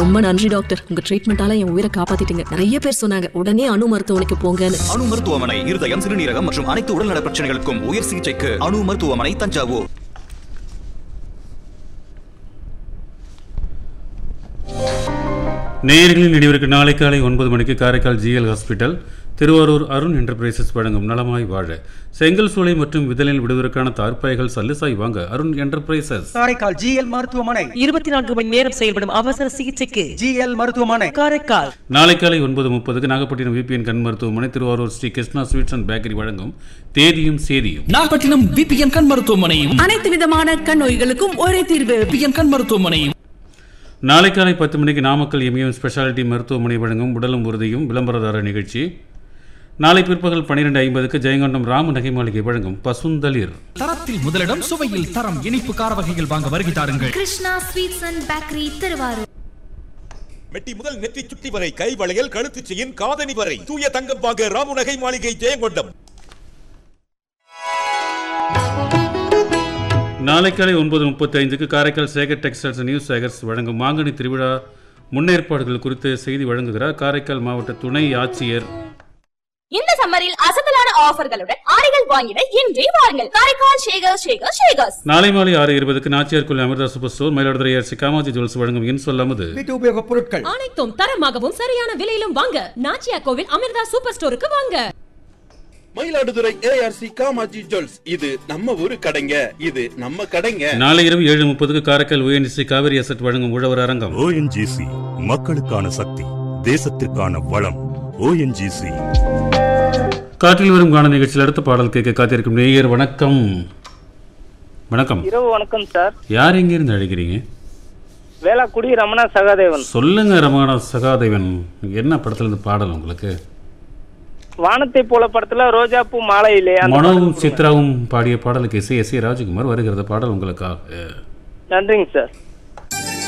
ரொம்ப நன்றி டாக்டர் உங்க ட்ரீட்மெண்டால என் உயிரை காப்பாத்திட்டீங்க நிறைய பேர் சொன்னாங்க உடனே அணு மருத்துவமனைக்கு போங்கன்னு அணு மருத்துவமனை இருதயம் சிறுநீரகம் மற்றும் அனைத்து உடல்நல பிரச்சனைகளுக்கும் உயர் சிகிச்சைக்கு அணு மருத்துவமனை தஞ்சாவூர் நேயர்களின் நினைவிற்கு நாளை காலை ஒன்பது மணிக்கு Karaikal GL hospital Thiruvarur Arun enterprises வழங்கும் நலமாய் வாழ செங்கல் சூளை மற்றும் விதலில் விடுவதற்கான தார்ப்பாய்கள் சல்லுசாய் வாங்க அருண் என்டர்பிரைசஸ் காரைக்கால் ஜிஎல் மருத்துவமனை இருபத்தி நான்கு மணி நேரம் செயல்படும் அவசர சிகிச்சைக்கு ஜிஎல் மருத்துவமனை காரைக்கால் நாளை காலை ஒன்பது முப்பதுக்கு நாகப்பட்டினம் விபிஎன் கண் மருத்துவமனை Thiruvarur Sri Krishna sweets and bakery வழங்கும் தேதியும் சேதியும் நாகப்பட்டினம் விபிஎன் கண் மருத்துவமனையும் அனைத்து விதமான கண் நோய்களுக்கும் ஒரே தீர்வு விபிஎன் கண் மருத்துவமனையும் நாளை காலை பத்து மணிக்கு நாமக்கல் எம்ஏஎம் ஸ்பெஷாலிட்டி மருத்துவமனை வழங்கும் உடலும் உறுதியும் விளம்பரதார நிகழ்ச்சி நாளை பிற்பகல் பன்னிரெண்டு ஐம்பதுக்கு ஜெயங்கொண்டம் ராம நகை மாளிகை வழங்கும் பசுந்தளிர் தரத்தில் முதலிடம் சுவையில் தரம் இனிப்பு கார வகைகள் வாங்க வருகை தாருங்கள் Krishna sweets and bakery Thiruvarur மெட்டி முதல் நெற்றி சுட்டி வரை கை வளையல் கழுத்து செயின் காதணி வரை தூய தங்கம் வாங்க ராமுநகை மாளிகை ஜெயங்கொண்டம் நாளை காலை ஒன்பது முப்பத்தி ஐந்துக்கு காரைக்கால் சேகர் டெக்ஸ்டைல்ஸ் நியூஸ் சேகர்ஸ் வழங்கும் மாங்கனி திருவிழா முன்னேற்பாடுகள் குறித்து செய்தி வழங்குகிறார் காரைக்கால் மாவட்ட துணை ஆட்சியர் இந்த சம்மரில் அசத்தலான ஆஃபர்களுடன் ஆடைகள் வாங்கிட இன்றே வாருங்கள் காரைக்கால் ஷேகர் ஷேகர் ஷேகர்ஸ் நாளை மாலை ஆறு இருபதுக்கு நாச்சியார் கொள்ளை அமிர்தா சூப்பர் ஸ்டோர் மயிலாடுதுறை அரசு காமாஜி ஜுவல்ஸ் வழங்கும் இன் சொல்லாமது வீட்டு உபயோகப் பொருட்கள் அனைத்தும் தரமாகவும் சரியான விலையிலும் வாங்க நாச்சியா கோவில் அமிர்தா சூப்பர் ஸ்டோருக்கு வாங்க மயிலாடுதுறை ஏஆர்சி காமாஜி ஜுவல்ஸ் இது நம்ம ஊரு கடைங்க இது நம்ம கடைங்க நாளை இரவு ஏழு முப்பதுக்கு காரைக்கால் ஓஎன்டிசி காவிரி அசட் வழங்கும் உழவர் அரங்கம் ஓஎன்ஜிசி மக்களுக்கான சக்தி தேசத்திற்கான வளம் ஓஎன்ஜிசி காற்றில் வரும் காண நிகழ்ச்சியில் அடுத்த பாடல் கேட்க காத்திருக்கும் நேயர் வணக்கம் வணக்கம் இரவு வணக்கம் சார் யார் எங்கிருந்து அழைக்கிறீங்க வேளாக்குடி ரமணா சகாதேவன் சொல்லுங்க ரமணா சகாதேவன் என்ன படத்துல இருந்து பாடல் உங்களுக்கு வானத்தை போல படத்துல ரோஜாப்பூ மாலையிலே அந்த மனோவும் பாடல் சித்ராவும் பாடிய பாடலுக்கு இசை எஸ் ஏ ராஜகுமார் வருகிறது பாடல் உங்களுக்காக நன்றிங்க சார்